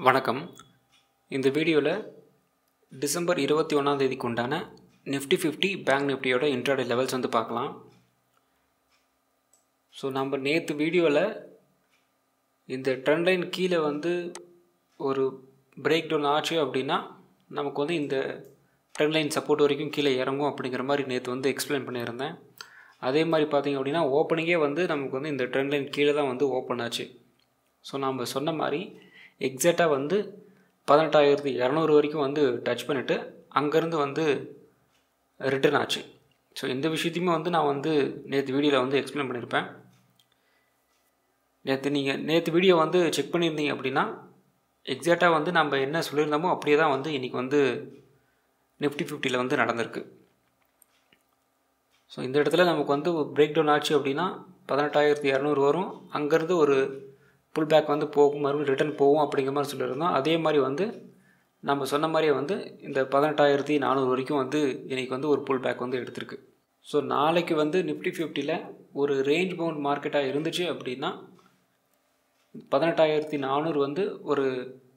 வணக்கம் இந்த வீடியோவில் டிசம்பர் இருபத்தி ஒன்றாம் தேதிக்கு உண்டான நிஃப்டி ஃபிஃப்டி பேங்க் நிஃப்டியோட இன்ட்ராடே லெவல்ஸ் வந்து பார்க்கலாம் ஸோ நம்ம நேற்று வீடியோவில் இந்த ட்ரெண்ட் லைன் கீழே வந்து ஒரு பிரேக் டவுன் ஆச்சு அப்படின்னா நமக்கு வந்து இந்த ட்ரெண்ட் லைன் சப்போர்ட் வரைக்கும் கீழே இறங்கும் அப்படிங்கிற மாதிரி நேற்று வந்து எக்ஸ்பிளைன் பண்ணியிருந்தேன் அதே மாதிரி பார்த்திங்க அப்படின்னா ஓப்பனிங்கே வந்து நமக்கு வந்து இந்த ட்ரெண்ட் லைன் கீழே தான் வந்து ஓப்பன் ஆச்சு ஸோ நம்ம சொன்ன மாதிரி எக்ஸாக்டாக வந்து பதினெட்டாயிரத்தி இரநூறு வரைக்கும் வந்து டச் பண்ணிவிட்டு அங்கேருந்து வந்து ரிட்டர்ன் ஆச்சு ஸோ இந்த விஷயத்தையுமே வந்து நான் வந்து நேற்று வீடியோவில் வந்து எக்ஸ்பிளைன் பண்ணியிருப்பேன் நேற்று நீங்கள் நேற்று வீடியோ வந்து செக் பண்ணியிருந்தீங்க அப்படின்னா எக்ஸாக்டாக வந்து நம்ம என்ன சொல்லியிருந்தோமோ அப்படியே தான் வந்து இன்றைக்கி வந்து நிஃப்டி ஃபிஃப்டியில் வந்து நடந்திருக்கு ஸோ இந்த இடத்துல நமக்கு வந்து பிரேக் டவுன் ஆச்சு அப்படின்னா பதினெட்டாயிரத்தி இரநூறு வரும் அங்கேருந்து ஒரு புல் பேக் வந்து போகும் மறுபடியும் ரிட்டர்ன் போகும் அப்படிங்கிற மாதிரி சொல்லியிருந்தோம் அதே மாதிரி வந்து நம்ம சொன்ன மாதிரியே வந்து இந்த பதினெட்டாயிரத்தி நானூறு வரைக்கும் வந்து இன்றைக்கி வந்து ஒரு புல் பேக் வந்து எடுத்திருக்கு ஸோ நாளைக்கு வந்து நிஃப்டி ஃபிஃப்டியில் ஒரு ரேஞ்ச் பவுண்ட் மார்க்கெட்டாக இருந்துச்சு அப்படின்னா பதினெட்டாயிரத்தி நானூறு வந்து ஒரு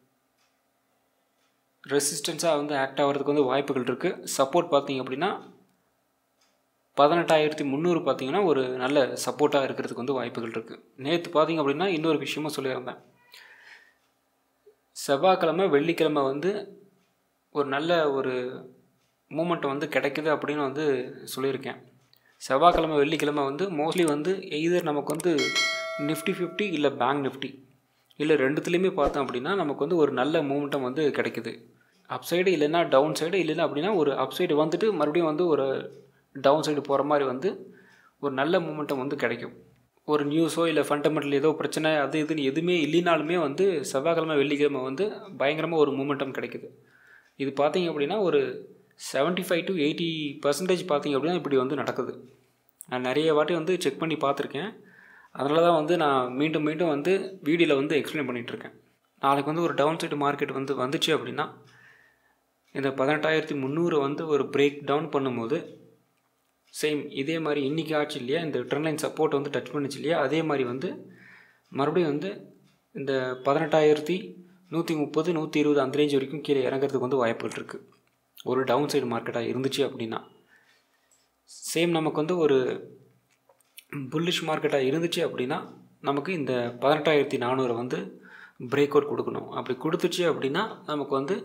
ரெசிஸ்டன்ஸாக வந்து ஆக்ட் ஆகிறதுக்கு வந்து வாய்ப்புகள் இருக்குது சப்போர்ட் பார்த்தீங்க அப்படின்னா பதினெட்டாயிரத்தி முந்நூறு பார்த்தீங்கன்னா ஒரு நல்ல சப்போர்ட்டாக இருக்கிறதுக்கு வந்து வாய்ப்புகள் இருக்குது நேற்று பார்த்தீங்க அப்படின்னா இன்னொரு விஷயமும் சொல்லியிருந்தேன் செவ்வாய்க்கிழமை வெள்ளிக்கிழமை வந்து ஒரு நல்ல ஒரு மூமெண்ட் வந்து கிடைக்குது அப்படின்னு வந்து சொல்லியிருக்கேன் செவ்வாய்க்கிழமை வெள்ளிக்கிழமை வந்து மோஸ்ட்லி வந்து எய்தர் நமக்கு வந்து நிஃப்டி ஃபிஃப்டி இல்லை பேங்க் நிஃப்டி இல்லை ரெண்டுத்துலேயுமே பார்த்தோம் அப்படின்னா நமக்கு வந்து ஒரு நல்ல மூமெண்டம் வந்து கிடைக்குது அப் சைடு இல்லைன்னா டவுன் சைடு இல்லைன்னா அப்படின்னா ஒரு அப் சைடு வந்துட்டு மறுபடியும் வந்து ஒரு டவுன் சைடு போகிற மாதிரி வந்து ஒரு நல்ல மூமெண்டம் வந்து கிடைக்கும் ஒரு நியூஸோ இல்லை ஃபண்டமெண்டல் ஏதோ பிரச்சனை அது இதுன்னு எதுவுமே இல்லைனாலுமே வந்து செவ்வாய்க்கிழமை வெள்ளிக்கிழமை வந்து பயங்கரமாக ஒரு மூமெண்டம் கிடைக்குது இது பார்த்தீங்க அப்படின்னா ஒரு seventy five to eighty percentage பார்த்தீங்க அப்படின்னா இப்படி வந்து நடக்குது நான் நிறைய வாட்டி வந்து செக் பண்ணி பார்த்துருக்கேன் அதனால தான் வந்து நான் மீண்டும் மீண்டும் வந்து வீடியோவில் வந்து எக்ஸ்பிளைன் பண்ணிகிட்ருக்கேன் நாளைக்கு வந்து ஒரு டவுன் சைடு மார்க்கெட் வந்து வந்துச்சு அப்படின்னா இந்த பதினெட்டாயிரத்தி முந்நூறு வந்து ஒரு பிரேக் டவுன் பண்ணும்போது சேம் இதே மாதிரி இன்றைக்கி ஆச்சு இல்லையா இந்த ட்ரெண்ட் லைன் சப்போர்ட் வந்து டச் பண்ணிச்சு இல்லையா அதே மாதிரி வந்து மறுபடியும் வந்து இந்த பதினெட்டாயிரத்தி நூற்றி முப்பது நூற்றி இருபது அந்த ரேஞ்ச் வரைக்கும் கீழே இறங்குறதுக்கு வந்து வாய்ப்புகள் இருக்குது ஒரு டவுன் சைடு மார்க்கெட்டாக இருந்துச்சு அப்படின்னா சேம் நமக்கு வந்து ஒரு புல்லிஷ் மார்க்கெட்டாக இருந்துச்சு அப்படின்னா நமக்கு இந்த பதினெட்டாயிரத்தி நானூறை வந்து பிரேக் அவுட் கொடுக்கணும் அப்படி கொடுத்துச்சு அப்படின்னா நமக்கு வந்து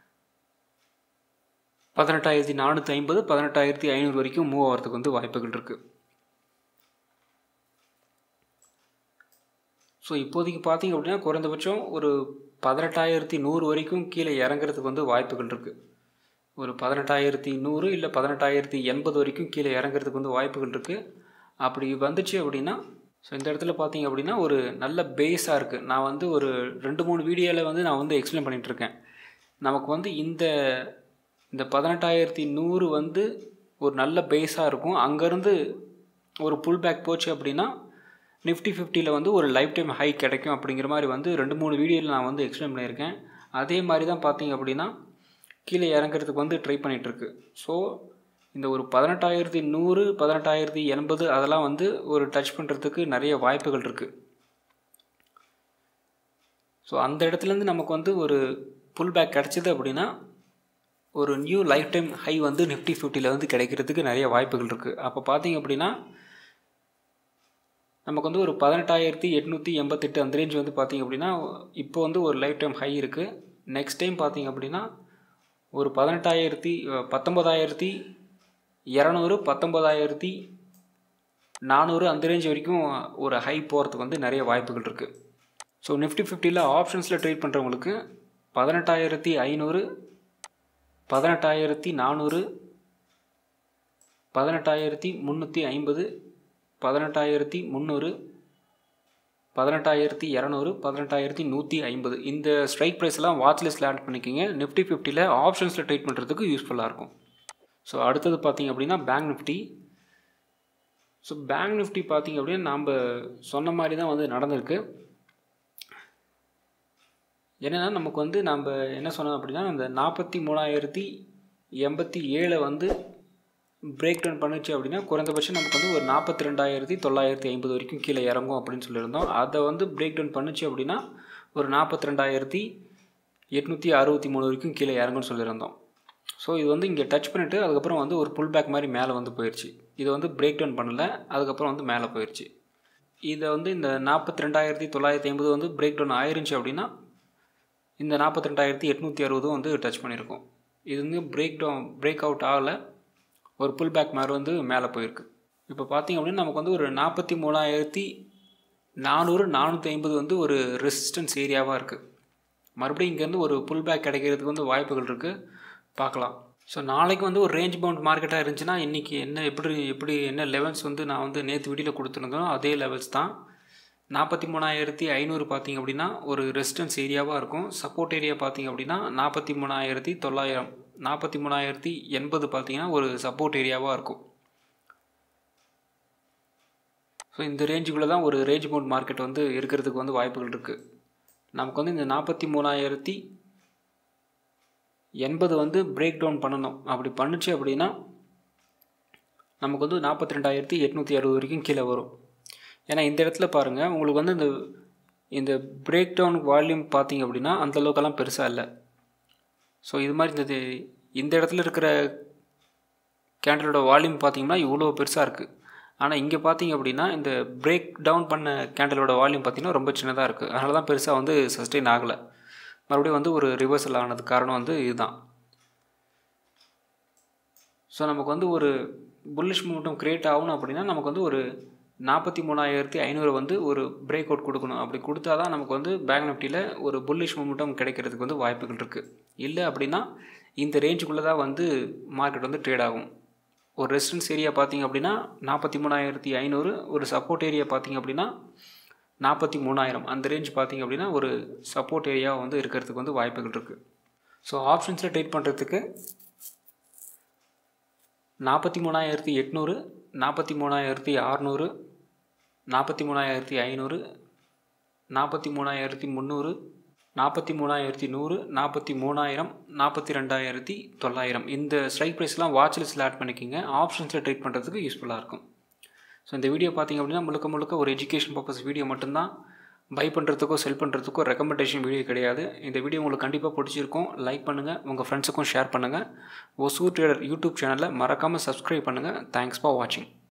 பதினெட்டாயிரத்தி நானூற்றி ஐம்பது பதினெட்டாயிரத்தி ஐநூறு வரைக்கும் மூவ் ஆகிறதுக்கு வந்து வாய்ப்புகள் இருக்குது ஸோ இப்போதைக்கு பார்த்தீங்க அப்படின்னா குறைந்தபட்சம் ஒரு பதினெட்டாயிரத்தி நூறு வரைக்கும் கீழே இறங்குறதுக்கு வந்து வாய்ப்புகள் இருக்குது ஒரு பதினெட்டாயிரத்தி நூறு இல்லை பதினெட்டாயிரத்தி எண்பது வரைக்கும் கீழே இறங்குறதுக்கு வந்து வாய்ப்புகள் இருக்குது அப்படி வந்துச்சு அப்படின்னா ஸோ இந்த இடத்துல பார்த்தீங்க அப்படின்னா ஒரு நல்ல பேஸாக இருக்குது நான் வந்து ஒரு ரெண்டு மூணு வீடியோவில் வந்து நான் வந்து எக்ஸ்பிளைன் பண்ணிகிட்ருக்கேன் நமக்கு வந்து இந்த இந்த பதினெட்டாயிரத்தி நூறு வந்து ஒரு நல்ல பேஸாக இருக்கும் அங்கேருந்து ஒரு புல் பேக் போச்சு அப்படின்னா நிஃப்டி ஃபிஃப்டியில் வந்து ஒரு லைஃப் டைம் ஹை கிடைக்கும் அப்படிங்கிற மாதிரி வந்து ரெண்டு மூணு வீடியோவில் நான் வந்து எக்ஸ்பிளைன் பண்ணியிருக்கேன் அதே மாதிரி தான் பார்த்தீங்க அப்படின்னா கீழே இறங்குறதுக்கு வந்து ட்ரை பண்ணிகிட்ருக்கு ஸோ இந்த ஒரு பதினெட்டாயிரத்தி நூறு பதினெட்டாயிரத்தி எண்பது அதெல்லாம் வந்து ஒரு டச் பண்ணுறதுக்கு நிறைய வாய்ப்புகள் இருக்குது ஸோ அந்த இடத்துலேருந்து நமக்கு வந்து ஒரு புல் பேக் கிடச்சிது அப்படின்னா ஒரு நியூ லைஃப் டைம் ஹை வந்து நிஃப்டி ஃபிஃப்டியில் வந்து கிடைக்கிறதுக்கு நிறைய வாய்ப்புகள் இருக்குது அப்போ பார்த்தீங்க அப்படின்னா நமக்கு வந்து ஒரு பதினெட்டாயிரத்தி எட்நூற்றி எண்பத்தெட்டு அந்த ரேஞ்ச் வந்து பார்த்திங்க அப்படின்னா இப்போ வந்து ஒரு லைஃப் டைம் ஹை இருக்குது நெக்ஸ்ட் டைம் பார்த்திங்க அப்படின்னா ஒரு பதினெட்டாயிரத்தி பத்தொம்பதாயிரத்தி இரநூறு பத்தொம்பதாயிரத்தி நானூறு அந்த ரேஞ்ச் வரைக்கும் ஒரு ஹை போகிறதுக்கு வந்து நிறைய வாய்ப்புகள் இருக்குது ஸோ நிஃப்டி ஃபிஃப்டியில் ஆப்ஷன்ஸில் ட்ரேட் பண்ணுறவங்களுக்கு பதினெட்டாயிரத்தி ஐநூறு பதினெட்டாயிரத்தி நானூறு பதினெட்டாயிரத்தி முந்நூற்றி ஐம்பது பதினெட்டாயிரத்தி முந்நூறு பதினெட்டாயிரத்தி இரநூறு பதினெட்டாயிரத்தி நூற்றி ஐம்பது இந்த ஸ்ட்ரைக் ப்ரைஸ்லாம் வாட்ச் லிஸ்ட்டில் ஆட் பண்ணிக்கிங்க நிஃப்டி ஃபிஃப்டியில் ஆப்ஷன்ஸில் ட்ரேட் பண்ணுறதுக்கு யூஸ்ஃபுல்லாக இருக்கும் ஸோ அடுத்தது பார்த்திங்க அப்படின்னா bank Nifty so bank Nifty பார்த்திங்க அப்படின்னா நாம் சொன்ன மாதிரி தான் வந்து நடந்திருக்கு என்னென்னா நமக்கு வந்து நம்ம என்ன சொன்னோம் அப்படின்னா அந்த நாற்பத்தி மூணாயிரத்தி எண்பத்தி ஏழை வந்து பிரேக் டவுன் பண்ணுச்சு அப்படின்னா குறைந்தபட்சம் நமக்கு வந்து ஒரு நாற்பத்தி ரெண்டாயிரத்தி தொள்ளாயிரத்தி ஐம்பது வரைக்கும் கீழே இறங்கும் அப்படின்னு சொல்லியிருந்தோம் அதை வந்து பிரேக் டவுன் பண்ணுச்சு அப்படின்னா ஒரு நாற்பத்தி ரெண்டாயிரத்தி எட்நூற்றி அறுபத்தி மூணு வரைக்கும் கீழே இறங்குன்னு சொல்லியிருந்தோம் ஸோ இது வந்து இங்கே டச் பண்ணிவிட்டு அதுக்கப்புறம் வந்து ஒரு புல் பேக் மாதிரி மேலே வந்து போயிடுச்சு இதை வந்து பிரேக் டவுன் பண்ணல அதுக்கப்புறம் வந்து மேலே போயிடுச்சு இதை வந்து இந்த நாற்பத்தி ரெண்டாயிரத்தி தொள்ளாயிரத்தி ஐம்பது வந்து பிரேக் டவுன் ஆயிருந்துச்சு அப்படின்னா இந்த நாற்பத்தி ரெண்டாயிரத்தி எட்நூற்றி அறுபதும் வந்து டச் பண்ணியிருக்கோம் இது வந்து பிரேக் டவுன் பிரேக் அவுட் ஆகலை ஒரு புல் பேக் மாதிரி வந்து மேலே போயிருக்கு இப்போ பார்த்திங்க அப்படின்னா நமக்கு வந்து ஒரு நாற்பத்தி மூணாயிரத்தி நானூறு நானூற்றி ஐம்பது வந்து ஒரு ரெசிஸ்டன்ஸ் ஏரியாவாக இருக்குது மறுபடியும் இங்கேருந்து ஒரு புல் பேக் கிடைக்கிறதுக்கு வந்து வாய்ப்புகள் இருக்குது பார்க்கலாம் ஸோ நாளைக்கு வந்து ஒரு ரேஞ்ச் பவுண்ட் மார்க்கெட்டாக இருந்துச்சுன்னா இன்றைக்கி என்ன எப்படி எப்படி என்ன லெவல்ஸ் வந்து நான் வந்து நேற்று வீடியோவில் கொடுத்துருந்தோம் அதே லெவல்ஸ் தான் நாற்பத்தி மூணாயிரத்தி ஐநூறு பார்த்திங்க அப்படின்னா ஒரு ரெசிஸ்டன்ஸ் ஏரியாவாக இருக்கும் சப்போர்ட் ஏரியா பார்த்திங்க அப்படின்னா நாற்பத்தி மூணாயிரத்தி தொள்ளாயிரம் நாற்பத்தி மூணாயிரத்தி எண்பது பார்த்திங்கன்னா ஒரு சப்போர்ட் ஏரியாவாக இருக்கும் ஸோ இந்த ரேஞ்சுக்குள்ளே தான் ஒரு ரேஞ்ச் பவுண்ட் மார்க்கெட் வந்து இருக்கிறதுக்கு வந்து வாய்ப்புகள் இருக்குது நமக்கு வந்து இந்த நாற்பத்தி மூணாயிரத்தி எண்பது வந்து பிரேக் டவுன் பண்ணணும் அப்படி பண்ணுச்சு அப்படின்னா நமக்கு வந்து நாற்பத்தி ரெண்டாயிரத்தி எட்நூற்றி அறுபது வரைக்கும் கீழே வரும் ஏன்னா இந்த இடத்துல பாருங்கள் உங்களுக்கு வந்து இந்த இந்த பிரேக் டவுன் வால்யூம் பார்த்தீங்க அப்படின்னா அந்தளவுக்கெல்லாம் பெருசாக இல்லை ஸோ இது மாதிரி இந்த இந்த இடத்துல இருக்கிற கேண்டலோட வால்யூம் பார்த்தீங்கன்னா இவ்வளோ பெருசாக இருக்குது ஆனால் இங்கே பார்த்தீங்க அப்படின்னா இந்த பிரேக் டவுன் பண்ண கேண்டலோட வால்யூம் பார்த்திங்கன்னா ரொம்ப சின்னதாக இருக்குது அதனால தான் பெருசாக வந்து சஸ்டெயின் ஆகலை மறுபடியும் வந்து ஒரு ரிவர்சல் ஆனது காரணம் வந்து இதுதான் ஸோ நமக்கு வந்து ஒரு புல்லிஷ் மூமெண்டம் க்ரியேட் ஆகணும் அப்படின்னா நமக்கு வந்து ஒரு நாற்பத்தி மூணாயிரத்தி ஐநூறு வந்து ஒரு பிரேக் அவுட் கொடுக்கணும் அப்படி கொடுத்தா தான் நமக்கு வந்து பேங்க் நிஃப்டியில் ஒரு புல்லிஷ் மூமெண்டம் கிடைக்கிறதுக்கு வந்து வாய்ப்புகள் இருக்குது இல்லை அப்படின்னா இந்த ரேஞ்சுக்குள்ளே தான் வந்து மார்க்கெட் வந்து ட்ரேட் ஆகும் ஒரு ரெசிடன்ஸ் ஏரியா பார்த்திங்க அப்படின்னா நாற்பத்தி மூணாயிரத்தி ஐநூறு ஒரு சப்போர்ட் ஏரியா பார்த்திங்க அப்படின்னா நாற்பத்தி மூணாயிரம் அந்த ரேஞ்ச் பார்த்திங்க அப்படின்னா ஒரு சப்போர்ட் ஏரியா வந்து இருக்கிறதுக்கு வந்து வாய்ப்புகள் இருக்குது ஸோ ஆப்ஷன்ஸில் ட்ரேட் பண்ணுறதுக்கு நாற்பத்தி மூணாயிரத்தி எட்நூறு நாற்பத்தி மூணாயிரத்தி அறநூறு நாற்பத்தி மூணாயிரத்தி ஐநூறு நாற்பத்தி மூணாயிரத்தி முந்நூறு நாற்பத்தி மூணாயிரத்தி நூறு நாற்பத்தி மூணாயிரம் நாற்பத்தி ரெண்டாயிரத்தி தொள்ளாயிரம் இந்த ஸ்ட்ரைக் ப்ரைஸ்லாம் வாட்ச் லிஸ்ட்டில் ஆட் பண்ணிக்கிங்க ஆப்ஷன்ஸில் ட்ரேட் பண்ணுறதுக்கு யூஸ்ஃபுல்லாக இருக்கும் ஸோ இந்த வீடியோ பார்த்திங்க அப்படின்னா முழுக்க முழுக்க ஒரு எஜுகேஷன் பர்பஸ் வீடியோ மட்டும்தான் பை பண்ணுறதுக்கோ செல் பண்ணுறதுக்கோ ரெக்கமெண்டேஷன் வீடியோ கிடையாது இந்த வீடியோ உங்களுக்கு கண்டிப்பாக பிடிச்சிருக்கும் லைக் பண்ணுங்கள் உங்கள் ஃப்ரெண்ட்ஸுக்கும் ஷேர் பண்ணுங்கள் ஒசூர் ட்ரேடர் யூடியூப் சேனலில் மறக்காமல் சப்ஸ்கிரைப் பண்ணுங்கள் தேங்க்ஸ் ஃபார் வாட்சிங்